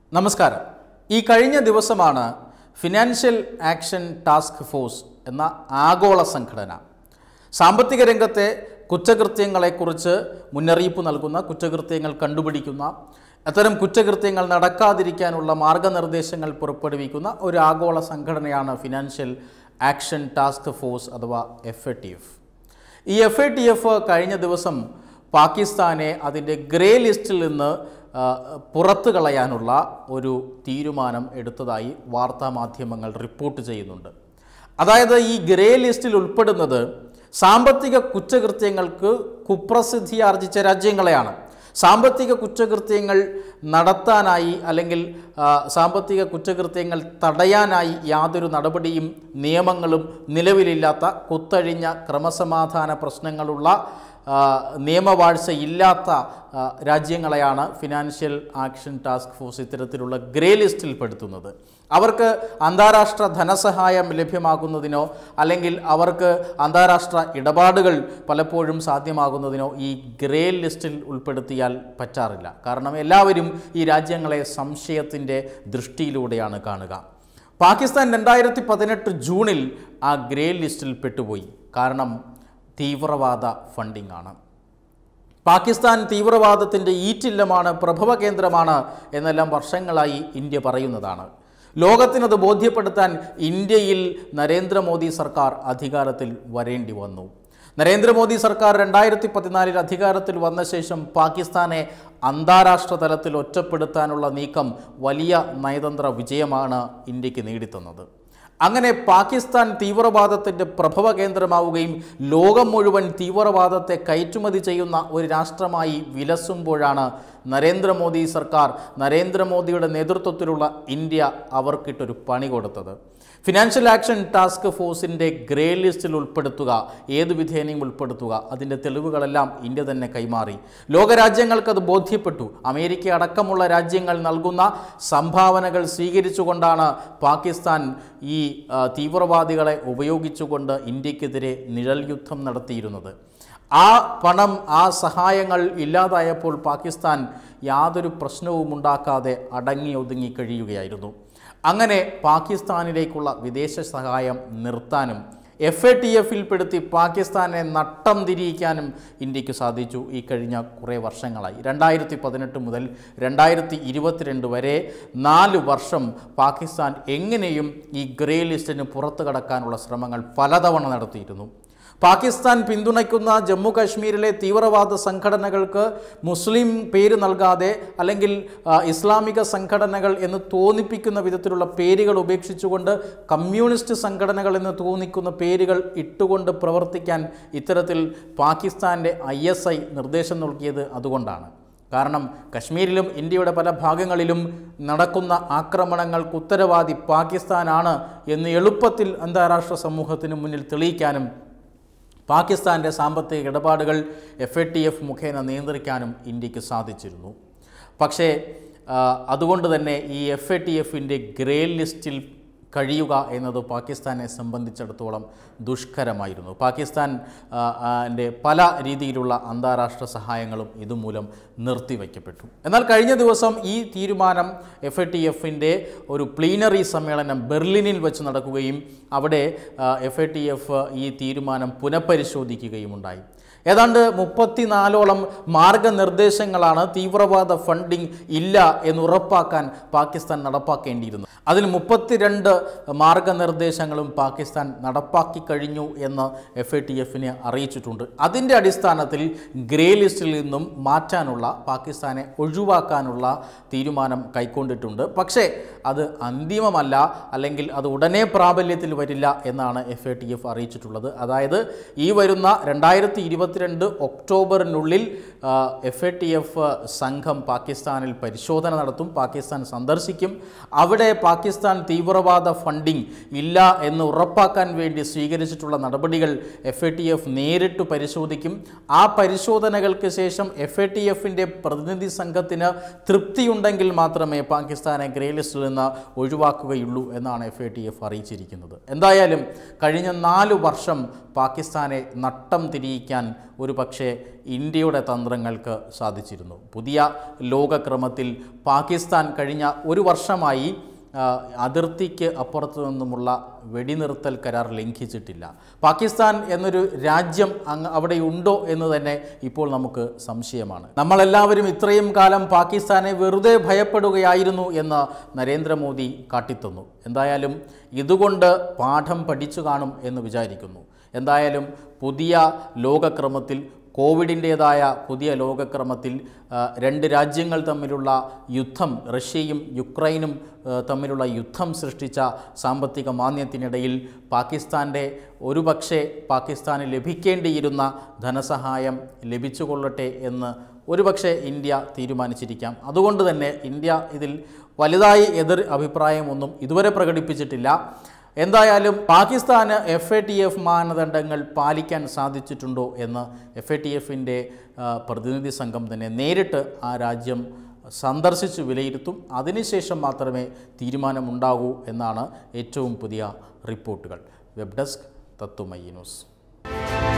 നമസ്കാരം ഈ കഴിഞ്ഞ ദിവസമാണ് ഫിനാൻഷ്യൽ ആക്ഷൻ ടാസ്ക് ഫോഴ്സ് എന്ന ആഗോള സംഘടന സാമ്പത്തിക രംഗത്തെ കുറ്റകൃത്യങ്ങളെക്കുറിച്ച് മുന്നറിയിപ്പ് നൽകുന്ന കുറ്റകൃത്യങ്ങൾ കണ്ടുപിടിക്കുന്ന അത്തരം കുറ്റകൃത്യങ്ങൾ നടക്കാതിരിക്കാനുള്ള മാർഗനിർദ്ദേശങ്ങൾ പുറപ്പെടുവിക്കുന്ന ഒരു ആഗോള സംഘടനയാണ് ഫിനാൻഷ്യൽ ആക്ഷൻ ടാസ്ക് ഫോഴ്സ് അഥവാ എഫ് എ ടി എഫ് ഈ എഫ് എ ടി എഫ് കഴിഞ്ഞ ദിവസം പാകിസ്ഥാനെ അതിൻ്റെ ഗ്രേ ലിസ്റ്റിൽ നിന്ന് ആ, പുറത്തു കളയാനുള്ള ഒരു തീരുമാനം എടുത്തതായി വാർത്താ മാധ്യമങ്ങൾ റിപ്പോർട്ട് ചെയ്യുന്നുണ്ട് അതായത് ഈ ഗ്രേ ലിസ്റ്റിൽ ഉൾപ്പെടുന്നത് സാമ്പത്തിക കുറ്റകൃത്യങ്ങൾക്ക് കുപ്രസിദ്ധി ആർജിച്ച രാജ്യങ്ങളെയാണ് സാമ്പത്തിക കുറ്റകൃത്യങ്ങൾ നടത്താനായി അല്ലെങ്കിൽ ആ, സാമ്പത്തിക കുറ്റകൃത്യങ്ങൾ തടയാനായി യാതൊരു നടപടിയും നിയമങ്ങളും നിലവിലില്ലാത്ത കുത്തഴിഞ്ഞ ക്രമസമാധാന പ്രശ്നങ്ങളുള്ള ആ, നിയമവാഴ്ച ഇല്ലാത്ത ആ, രാജ്യങ്ങളെയാണ് ഫിനാൻഷ്യൽ ആക്ഷൻ ടാസ്ക് ഫോഴ്സ് ഇത്തരത്തിലുള്ള ഗ്രേ ലിസ്റ്റിൽ പെടുത്തുന്നത് അവർക്ക് അന്താരാഷ്ട്ര ധനസഹായം ലഭ്യമാകുന്നതിനോ അല്ലെങ്കിൽ അവർക്ക് അന്താരാഷ്ട്ര ഇടപാടുകൾ പലപ്പോഴും സാധ്യമാകുന്നതിനോ ഈ ഗ്രേ ലിസ്റ്റിൽ ഉൾപ്പെടുത്തിയാൽ പറ്റാറില്ല കാരണം എല്ലാവരും ഈ രാജ്യങ്ങളെ സംശയത്തിൻ്റെ ദൃഷ്ടിയിലൂടെയാണ് കാണുക പാകിസ്ഥാൻ രണ്ടായിരത്തി പതിനെട്ട് ജൂണിൽ ആ ഗ്രേ ലിസ്റ്റിൽ പെട്ടുപോയി കാരണം തീവ്രവാദ ഫണ്ടിംഗ് ആണ് പാകിസ്ഥാൻ തീവ്രവാദത്തിൻ്റെ ഈറ്റില്ലമാണ് പ്രഭവ കേന്ദ്രമാണ് എന്നെല്ലാം വർഷങ്ങളായി ഇന്ത്യ പറയുന്നതാണ് ലോകത്തിനത് ബോധ്യപ്പെടുത്താൻ ഇന്ത്യയിൽ നരേന്ദ്രമോദി സർക്കാർ അധികാരത്തിൽ വരേണ്ടി വന്നു നരേന്ദ്രമോദി സർക്കാർ രണ്ടായിരത്തി പതിനാലിൽ അധികാരത്തിൽ വന്ന ശേഷം പാകിസ്ഥാനെ അന്താരാഷ്ട്ര തലത്തിൽ ഒറ്റപ്പെടുത്താനുള്ള നീക്കം വലിയ നയതന്ത്ര വിജയമാണ് ഇന്ത്യക്ക് നേടിത്തന്നത് അങ്ങനെ പാകിസ്ഥാൻ തീവ്രവാദത്തിൻ്റെ പ്രഭവ കേന്ദ്രമാവുകയും ലോകം മുഴുവൻ തീവ്രവാദത്തെ കയറ്റുമതി ചെയ്യുന്ന ഒരു രാഷ്ട്രമായി വിലസുമ്പോഴാണ് നരേന്ദ്രമോദി സർക്കാർ നരേന്ദ്രമോദിയുടെ നേതൃത്വത്തിലുള്ള ഇന്ത്യ അവർക്കിട്ടൊരു പണി കൊടുത്തത് ഫിനാൻഷ്യൽ ആക്ഷൻ ടാസ്ക് ഫോഴ്സിൻ്റെ ഗ്രേ ലിസ്റ്റിൽ ഉൾപ്പെടുത്തുക ഏതു വിധേനയും ഉൾപ്പെടുത്തുക അതിൻ്റെ തെളിവുകളെല്ലാം ഇന്ത്യ തന്നെ കൈമാറി ലോകരാജ്യങ്ങൾക്കത് ബോധ്യപ്പെട്ടു അമേരിക്ക അടക്കമുള്ള രാജ്യങ്ങൾ നൽകുന്ന സംഭാവനകൾ സ്വീകരിച്ചുകൊണ്ടാണ് പാകിസ്ഥാൻ ഈ ആ, തീവ്രവാദികളെ ഉപയോഗിച്ചുകൊണ്ട് ഇന്ത്യക്കെതിരെ നിഴൽ യുദ്ധം നടത്തിയിരുന്നത് ആ പണം ആ സഹായങ്ങൾ ഇല്ലാതായപ്പോൾ പാകിസ്ഥാൻ യാതൊരു പ്രശ്നവും ഉണ്ടാക്കാതെ അടങ്ങി ഒതുങ്ങി കഴിയുകയായിരുന്നു അങ്ങനെ പാകിസ്ഥാനിലേക്കുള്ള വിദേശ സഹായം നിർത്താനും എഫ് എ ടി എഫിൽ പെടുത്തി പാകിസ്ഥാനെ നട്ടം തിരിയിക്കാനും ഇന്ത്യക്ക് സാധിച്ചു ഈ കഴിഞ്ഞ കുറേ വർഷങ്ങളായി രണ്ടായിരത്തി പതിനെട്ട് മുതൽ രണ്ടായിരത്തി ഇരുപത്തിരണ്ട് വരെ നാല് വർഷം പാകിസ്ഥാൻ എങ്ങനെയും ഈ ഗ്രേ ലിസ്റ്റിന് പുറത്തു കടക്കാനുള്ള ശ്രമങ്ങൾ പലതവണ നടത്തിയിരുന്നു പാകിസ്ഥാൻ പിന്തുണയ്ക്കുന്ന ജമ്മു കാശ്മീരിലെ തീവ്രവാദ സംഘടനകൾക്ക് മുസ്ലിം പേര് നൽകാതെ അല്ലെങ്കിൽ ആ, ഇസ്ലാമിക സംഘടനകൾ എന്ന് തോന്നിപ്പിക്കുന്ന വിധത്തിലുള്ള പേരുകൾ ഉപേക്ഷിച്ചുകൊണ്ട് കമ്മ്യൂണിസ്റ്റ് സംഘടനകൾ എന്ന് തോന്നിക്കുന്ന പേരുകൾ ഇട്ടുകൊണ്ട് പ്രവർത്തിക്കാൻ ഇത്തരത്തിൽ പാകിസ്ഥാൻ്റെ ഐ എസ് ഐ നിർദ്ദേശം നൽകിയത് അതുകൊണ്ടാണ് കാരണം കശ്മീരിലും ഇന്ത്യയുടെ പല ഭാഗങ്ങളിലും നടക്കുന്ന ആക്രമണങ്ങൾക്ക് ഉത്തരവാദി പാകിസ്ഥാനാണ് എന്ന് എളുപ്പത്തിൽ അന്താരാഷ്ട്ര സമൂഹത്തിന് മുന്നിൽ തെളിയിക്കാനും പാകിസ്ഥാൻ്റെ സാമ്പത്തിക ഇടപാടുകൾ എഫ് എ ടി എഫ് മുഖേന നിയന്ത്രിക്കാനും ഇന്ത്യക്ക് സാധിച്ചിരുന്നു പക്ഷേ ആ, അതുകൊണ്ട് തന്നെ ഈ എഫ് എ ടി എഫിൻ്റെ ഗ്രേ ലിസ്റ്റിൽ കഴിയുക എന്നത് പാകിസ്ഥാനെ സംബന്ധിച്ചിടത്തോളം ദുഷ്കരമായിരുന്നു പാകിസ്ഥാൻ ആ, ആ, ൻ്റെ പല രീതിയിലുള്ള അന്താരാഷ്ട്ര സഹായങ്ങളും ഇതുമൂലം നിർത്തിവെക്കപ്പെട്ടു എന്നാൽ കഴിഞ്ഞ ദിവസം ഈ തീരുമാനം എഫ് എ ടി എഫിൻ്റെ ഒരു പ്ലീനറി സമ്മേളനം ബെർലിനിൽ വെച്ച് നടക്കുകയും അവിടെ എഫ് എ ടി എഫ് ഈ തീരുമാനം പുനഃപരിശോധിക്കുകയും ഉണ്ടായി ഏതാണ്ട് മുപ്പത്തിനാലോളം മാർഗനിർദ്ദേശങ്ങളാണ് തീവ്രവാദ ഫണ്ടിംഗ് ഇല്ല എന്ന് ഉറപ്പാക്കാൻ പാകിസ്ഥാൻ നടപ്പാക്കേണ്ടിയിരുന്നത് അതിൽ മുപ്പത്തിരണ്ട് മാർഗനിർദ്ദേശങ്ങളും പാകിസ്ഥാൻ നടപ്പാക്കി കഴിഞ്ഞു എന്ന് എഫ് എ ടി എഫിനെ അറിയിച്ചിട്ടുണ്ട് അതിൻ്റെ അടിസ്ഥാനത്തിൽ ഗ്രേ ലിസ്റ്റിൽ നിന്നും മാറ്റാനുള്ള പാകിസ്ഥാനെ ഒഴിവാക്കാനുള്ള തീരുമാനം കൈക്കൊണ്ടിട്ടുണ്ട് പക്ഷേ അത് അന്തിമമല്ല അല്ലെങ്കിൽ അത് ഉടനെ പ്രാബല്യത്തിൽ വരില്ല എന്നാണ് എഫ് എ ടി എഫ് അറിയിച്ചിട്ടുള്ളത് അതായത് ഈ വരുന്ന രണ്ടായിരത്തി ഇരുപത്തിരണ്ട് ഒക്ടോബറിനുള്ളിൽ എഫ് എ ടി എഫ് സംഘം പാകിസ്ഥാനിൽ പരിശോധന നടത്തും പാകിസ്ഥാൻ സന്ദർശിക്കും അവിടെ പാകിസ്ഥാൻ തീവ്രവാദ ഫണ്ടിംഗ് ഇല്ല എന്ന് ഉറപ്പാക്കാൻ വേണ്ടി സ്വീകരിച്ചിട്ടുള്ള നടപടികൾ എഫ് എ ടി എഫ് നേരിട്ട് പരിശോധിക്കും ആ പരിശോധനകൾക്ക് ശേഷം എഫ് എ ടി എഫിൻ്റെ പ്രതിനിധി സംഘത്തിന് തൃപ്തിയുണ്ടെങ്കിൽ മാത്രമേ പാകിസ്ഥാനെ ഗ്രേ ലിസ്റ്റിൽ നിന്ന് ഒഴിവാക്കുകയുള്ളൂ എന്നാണ് എഫ് എ ടി എഫ് അറിയിച്ചിരിക്കുന്നത് എന്തായാലും കഴിഞ്ഞ നാല് വർഷം പാകിസ്ഥാനെ നട്ടം തിരിയിക്കാൻ ഒരു പക്ഷേ ഇന്ത്യയുടെ തന്ത്രങ്ങൾക്ക് സാധിച്ചിരുന്നു പുതിയ ലോകക്രമത്തിൽ പാകിസ്ഥാൻ കഴിഞ്ഞ ഒരു വർഷമായി ആ, അതിർത്തിക്ക് അപ്പുറത്തു നിന്നുമുള്ള വെടിനിർത്തൽ കരാർ ലംഘിച്ചിട്ടില്ല പാകിസ്ഥാൻ എന്നൊരു രാജ്യം അങ്ങ് അവിടെ ഉണ്ടോ എന്ന് തന്നെ ഇപ്പോൾ നമുക്ക് സംശയമാണ് നമ്മളെല്ലാവരും ഇത്രയും കാലം പാകിസ്ഥാനെ വെറുതെ ഭയപ്പെടുകയായിരുന്നു എന്ന് നരേന്ദ്രമോദി കാട്ടിത്തന്നു എന്തായാലും ഇതുകൊണ്ട് പാഠം പഠിച്ചു കാണും എന്ന് വിചാരിക്കുന്നു എന്തായാലും പുതിയ ലോകക്രമത്തിൽ കോവിഡിൻ്റേതായ പുതിയ ലോകക്രമത്തിൽ ആ, രണ്ട് രാജ്യങ്ങൾ തമ്മിലുള്ള യുദ്ധം റഷ്യയും യുക്രൈനും ആ, തമ്മിലുള്ള യുദ്ധം സൃഷ്ടിച്ച സാമ്പത്തിക മാന്ദ്യത്തിനിടയിൽ പാകിസ്ഥാൻ്റെ ഒരുപക്ഷെ പാകിസ്ഥാന് ലഭിക്കേണ്ടിയിരുന്ന ധനസഹായം ലഭിച്ചുകൊള്ളട്ടെ എന്ന് ഒരുപക്ഷെ ഇന്ത്യ തീരുമാനിച്ചിരിക്കാം അതുകൊണ്ട് തന്നെ ഇന്ത്യ ഇതിൽ വലുതായി എതിർ അഭിപ്രായമൊന്നും ഇതുവരെ പ്രകടിപ്പിച്ചിട്ടില്ല എന്തായാലും പാകിസ്ഥാന് എഫ് എ ടി എഫ് മാനദണ്ഡങ്ങൾ പാലിക്കാൻ സാധിച്ചിട്ടുണ്ടോ എന്ന് എഫ് എ ടി എഫിൻ്റെ പ്രതിനിധി സംഘം തന്നെ നേരിട്ട് ആ രാജ്യം സന്ദർശിച്ച് വിലയിരുത്തും അതിനുശേഷം മാത്രമേ തീരുമാനമുണ്ടാകൂ എന്നാണ് ഏറ്റവും പുതിയ റിപ്പോർട്ടുകൾ വെബ് ഡെസ്ക് തത്തുമയി ന്യൂസ്